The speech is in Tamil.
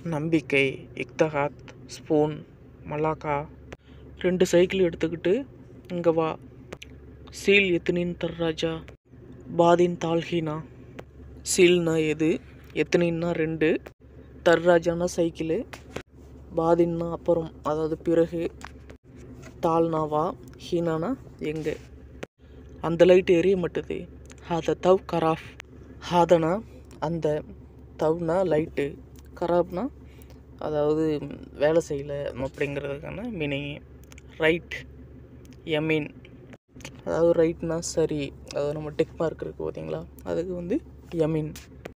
நம்பிக்கை இக்தஹாத் ஸ்பூன் மலாக்கா ரெண்டு சைக்கிள் எடுத்துக்கிட்டு இங்கே வா சீல் எத்தனின் தர்ராஜா பாதின் தால்ஹீனா சீல்னா எது எத்தனின்னா ரெண்டு தர்ராஜானா சைக்கிளு பாதின்னா அப்புறம் அதாவது பிறகு தால்னாவா ஹீனானா எங்கே அந்த லைட் எரிய மாட்டுது ஹாத தவ் கராஃப் ஹாதனா அந்த தவ்னா லைட்டு கராப்னா அதாவது வேலை செய்யலை அப்படிங்கிறதுக்கான மீனிங் ரைட் யமீன் அதாவது ரைட்னா சரி அதாவது நம்ம டெக் மார்க் இருக்குது பார்த்தீங்களா அதுக்கு வந்து யமீன்